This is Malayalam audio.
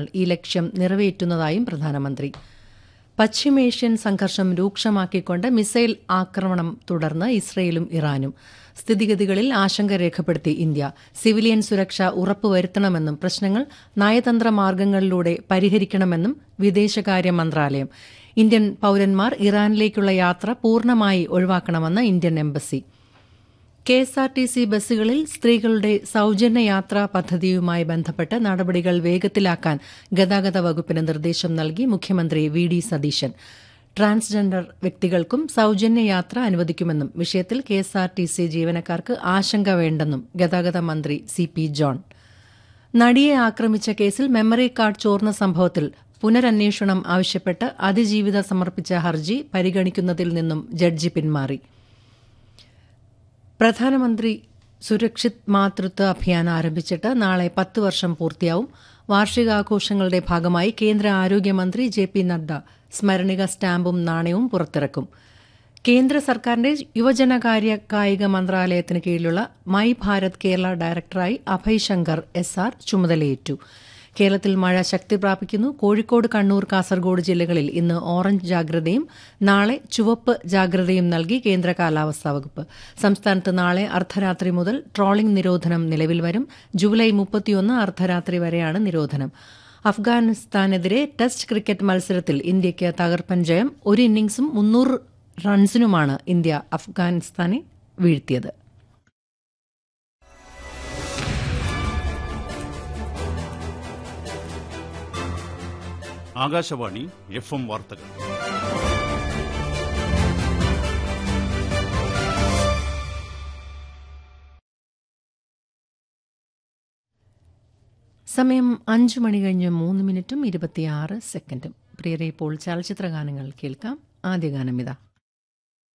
ഈ ലക്ഷ്യം നിറവേറ്റുന്നതായും പ്രധാനമന്ത്രി പശ്ചിമേഷ്യൻ സംഘർഷം രൂക്ഷമാക്കിക്കൊണ്ട് മിസൈൽ ആക്രമണം തുടർന്ന് ഇസ്രയേലും ഇറാനും സ്ഥിതിഗതികളിൽ ആശങ്ക രേഖപ്പെടുത്തി ഇന്ത്യ സിവിലിയൻ സുരക്ഷ ഉറപ്പുവരുത്തണമെന്നും പ്രശ്നങ്ങൾ നയതന്ത്ര മാർഗങ്ങളിലൂടെ പരിഹരിക്കണമെന്നും വിദേശകാര്യ മന്ത്രാലയം ഇന്ത്യൻ പൌരന്മാർ ഇറാനിലേക്കുള്ള യാത്ര പൂർണ്ണമായി ഒഴിവാക്കണമെന്ന് Indian embassy K S R T C ബസ്സുകളിൽ സ്ത്രീകളുടെ സൌജന്യ യാത്രാ പദ്ധതിയുമായി ബന്ധപ്പെട്ട് നടപടികൾ വേഗത്തിലാക്കാൻ ഗതാഗത വകുപ്പിന് നിർദ്ദേശം നൽകി മുഖ്യമന്ത്രി വി ഡി സതീശൻ ട്രാൻസ്ജെൻഡർ വ്യക്തികൾക്കും സൌജന്യ യാത്ര അനുവദിക്കുമെന്നും വിഷയത്തിൽ K S R T C ജീവനക്കാർക്ക് ആശങ്ക വേണ്ടെന്നും ഗതാഗത മന്ത്രി സി പി ജോൺ നടിയെ ആക്രമിച്ച കേസിൽ മെമ്മറി കാർഡ് ചോർന്ന സംഭവത്തിൽ പുനരന്വേഷണം ആവശ്യപ്പെട്ട് അതിജീവിത സമർപ്പിച്ച ഹർജി പരിഗണിക്കുന്നതിൽ നിന്നും ജഡ്ജി പിന്മാറി പ്രധാനമന്ത്രി സുരക്ഷിത് മാതൃത്വ അഭിയാൻ ആരംഭിച്ചിട്ട് നാളെ പത്ത് വർഷം പൂർത്തിയാവും വാർഷികാഘോഷങ്ങളുടെ ഭാഗമായി കേന്ദ്ര ആരോഗ്യമന്ത്രി ജെ പി നദ്ദ സ്മരണിക സ്റ്റാമ്പും നാണയവും പുറത്തിറക്കും കേന്ദ്ര സർക്കാരിന്റെ യുവജനകാര്യ കായിക മന്ത്രാലയത്തിന് കീഴിലുള്ള മൈ ഭാരത് കേരള ഡയറക്ടറായി അഭയ് ശങ്കർ എസ് ആർ ചുമതലയേറ്റു കേരളത്തിൽ മഴ ശക്തി പ്രാപിക്കുന്നു കോഴിക്കോട് കണ്ണൂർ കാസർഗോഡ് ജില്ലകളിൽ ഇന്ന് ഓറഞ്ച് ജാഗ്രതയും നാളെ ചുവപ്പ് ജാഗ്രതയും നൽകി കേന്ദ്ര കാലാവസ്ഥാ വകുപ്പ് സംസ്ഥാനത്ത് നാളെ അർദ്ധരാത്രി മുതൽ ട്രോളിംഗ് നിരോധനം നിലവിൽ വരും ജൂലൈ മുപ്പത്തിയൊന്ന് അർദ്ധരാത്രി വരെയാണ് നിരോധനം അഫ്ഗാനിസ്ഥാനെതിരെ ടെസ്റ്റ് ക്രിക്കറ്റ് മത്സരത്തിൽ ഇന്ത്യയ്ക്ക് തകർപ്പൻ ജയം ഒരു ഇന്നിംഗ്സും മുന്നൂറ് റൺസിനുമാണ് ഇന്ത്യ അഫ്ഗാനിസ്ഥാനെ വീഴ്ത്തിയത് ആകാശവാണി എഫ് എം വാർത്തകൾ സമയം അഞ്ചു മണി കഴിഞ്ഞ് മൂന്ന് മിനിറ്റും ഇരുപത്തിയാറ് സെക്കൻഡും പ്രിയരെ ഇപ്പോൾ ചലച്ചിത്ര ഗാനങ്ങൾ കേൾക്കാം ആദ്യ ഗാനം ഇതാ